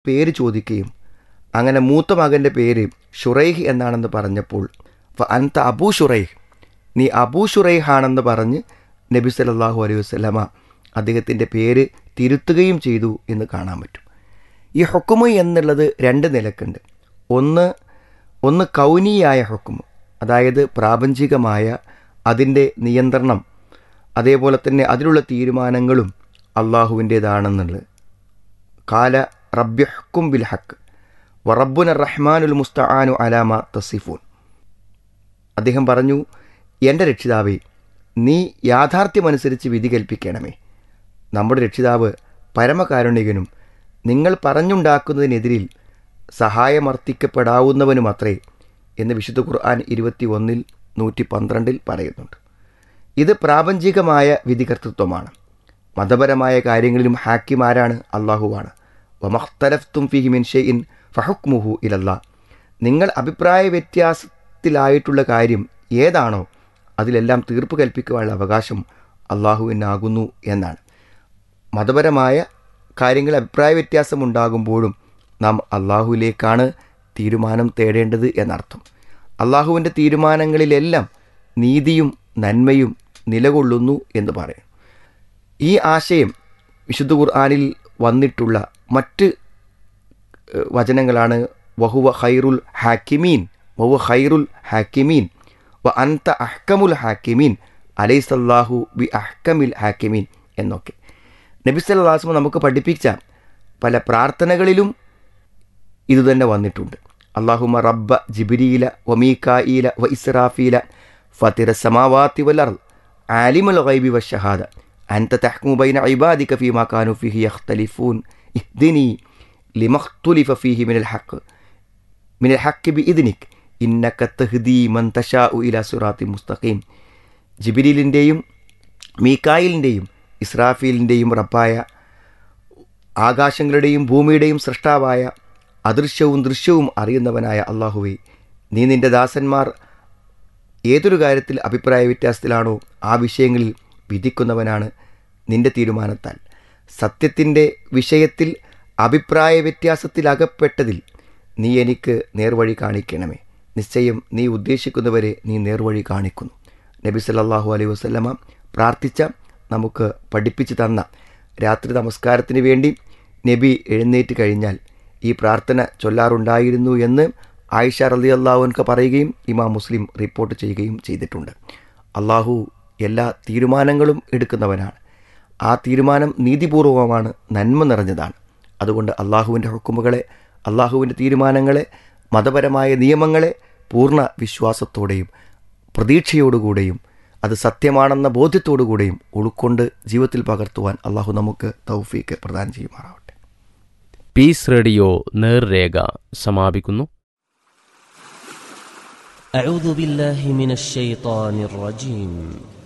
പേര് ചോദിക്കുകയും അങ്ങനെ മൂത്ത മകൻ്റെ പേര് ഷുറൈഹ് എന്നാണെന്ന് പറഞ്ഞപ്പോൾ ഫ അൻത അബൂ ഷുറൈഹ് നീ അബൂ ഷുറൈഹ് ആണെന്ന് പറഞ്ഞ് നബി സല്ലല്ലാഹു അലൈഹി വസല്ലമ അദ്ദേഹത്തിൻ്റെ പേര് തിരുത്തുകയും ചെയ്തു എന്ന് കാണാൻ പറ്റും ഈ ഹുക്കുമ് എന്നുള്ളത് രണ്ട് നിലക്കുണ്ട് ഒന്ന് ഒന്ന് കൗനിയായ ഹുക്കുമ് അതായത് പ്രാപഞ്ചികമായ അതിൻ്റെ നിയന്ത്രണം അതേപോലെ തന്നെ അതിലുള്ള തീരുമാനങ്ങളും അള്ളാഹുവിൻ്റേതാണെന്നുള്ളത് കാല റബ്യഹ്ക്കും ബിൽ ഹക്ക് വറബുന റഹ്മാനുൽ മുസ്തആനു അലാമ തസിഫൂൻ അദ്ദേഹം പറഞ്ഞു എൻ്റെ രക്ഷിതാവേ നീ യാഥാർത്ഥ്യമനുസരിച്ച് വിധി കൽപ്പിക്കണമേ നമ്മുടെ രക്ഷിതാവ് പരമകാരുണികനും നിങ്ങൾ പറഞ്ഞുണ്ടാക്കുന്നതിനെതിരിൽ സഹായമർത്ഥിക്കപ്പെടാവുന്നവനുമത്രേ എന്ന് വിശുദ്ധ ഖുർആൻ ഇരുപത്തി ഒന്നിൽ നൂറ്റി പന്ത്രണ്ടിൽ പറയുന്നുണ്ട് ഇത് പ്രാപഞ്ചികമായ വിധികർത്തൃത്വമാണ് മതപരമായ കാര്യങ്ങളിലും ഹാക്കിമാരാണ് അള്ളാഹുവാണ് വമഖ്തലഫ്തും ഫിഹി മിൻ ഷെയ്ഇൻ ഫഹുക്മുഹു ഇലല്ലാ നിങ്ങൾ അഭിപ്രായ വ്യത്യാസത്തിലായിട്ടുള്ള കാര്യം ഏതാണോ അതിലെല്ലാം തീർപ്പ് കൽപ്പിക്കുവാനുള്ള അവകാശം അള്ളാഹുവിനാകുന്നു എന്നാണ് മതപരമായ കാര്യങ്ങൾ അഭിപ്രായ വ്യത്യാസമുണ്ടാകുമ്പോഴും നാം അള്ളാഹുവിലേക്കാണ് തീരുമാനം തേടേണ്ടത് എന്നർത്ഥം അള്ളാഹുവിൻ്റെ തീരുമാനങ്ങളിലെല്ലാം നീതിയും നന്മയും നിലകൊള്ളുന്നു എന്ന് പറയും ഈ ആശയം വിശുദ്ധ ഖുർആാനിൽ വന്നിട്ടുള്ള മറ്റ് ഏഹ്, വചനങ്ങളാണ് വഹുവ ഖൈറുൽ ഹാക്കിമീൻ വഹുവ ഖൈറുൽ ഹാക്കിമീൻ വ അൻത അഹ്കമുൽ ഹാക്കിമീൻ അലൈസല്ലാഹു ബി അഹ്കമിൽ ഹാക്കിമീൻ എന്നൊക്കെ നബി സല്ലാസ്മ നമുക്ക് പഠിപ്പിച്ച പല പ്രാർത്ഥനകളിലും ഇതുതന്നെ വന്നിട്ടുണ്ട് അള്ളാഹുമ റബ്ബ ജിബിരിയില വമീക്കായില വ ഇസ്രാഫീല ഫത്തിര സമാവാത്തി വലർ ആലിമുൽ ഗൈബി വശഹാദ അൻത തഹ്കുമു ബൈന ഇബാദിക ഫീമാ കാനു ഫീഹി യഖ്തലിഫൂൻ ഇഹ്ദിനി ലിമഖ്തുലിഫ ഫീഹി മിനൽ ഹഖ് മിനൽ ഹഖ് ബിഇദ്നിക് ഇന്നക തഹ്ദി മൻ തശാഉ ഇലാ സിറാത്തി മുസ്തഖീം ജിബിരിലിൻ്റെയും മീക്കായിലിൻ്റെയും ഇസ്രാഫീലിൻ്റെയും റബ്ബായ ആകാശങ്ങളുടെയും ഭൂമിയുടെയും സൃഷ്ടാവായ അദൃശ്യവും ദൃശ്യവും അറിയുന്നവനായ അള്ളാഹുവെ നീ നിന്റെ ദാസന്മാർ ഏതൊരു കാര്യത്തിൽ അഭിപ്രായ വ്യത്യാസത്തിലാണോ ആ വിഷയങ്ങളിൽ വിധിക്കുന്നവനാണ് നിന്റെ തീരുമാനത്താൽ സത്യത്തിൻ്റെ വിഷയത്തിൽ അഭിപ്രായ വ്യത്യാസത്തിലകപ്പെട്ടതിൽ നീ എനിക്ക് നേർവഴി കാണിക്കണമേ നിശ്ചയം നീ ഉദ്ദേശിക്കുന്നവരെ നീ നേർവഴി കാണിക്കുന്നു നബി സല്ലല്ലാഹു അലൈഹി വസല്ലമ പ്രാർത്ഥിച്ച നമുക്ക് പഠിപ്പിച്ചു തന്ന രാത്രി നമസ്കാരത്തിന് വേണ്ടി നബി എഴുന്നേറ്റ് കഴിഞ്ഞാൽ ഈ പ്രാർത്ഥന ചൊല്ലാറുണ്ടായിരുന്നു എന്ന് ആയിഷ റലി അള്ളാഹുൻക്ക് പറയുകയും ഇമാം മുസ്ലിം റിപ്പോർട്ട് ചെയ്യുകയും ചെയ്തിട്ടുണ്ട് അള്ളാഹു എല്ലാ തീരുമാനങ്ങളും എടുക്കുന്നവനാണ് ആ തീരുമാനം നീതിപൂർവമാണ് നന്മ നിറഞ്ഞതാണ് അതുകൊണ്ട് അള്ളാഹുവിൻ്റെ ഹുക്കുമുകളെ അള്ളാഹുവിൻ്റെ തീരുമാനങ്ങളെ മതപരമായ നിയമങ്ങളെ പൂർണ്ണ വിശ്വാസത്തോടെയും പ്രതീക്ഷയോടുകൂടെയും അത് സത്യമാണെന്ന ബോധ്യത്തോടുകൂടെയും ഉൾക്കൊണ്ട് ജീവിതത്തിൽ പകർത്തുവാൻ അള്ളാഹു നമുക്ക് തൗഫീക്ക് പ്രദാനം ചെയ്യുമാറാവട്ടെ പീസ് റേഡിയോ നേർരേഖ സമാപിക്കുന്നു أعوذ بالله من الشيطان الرجيم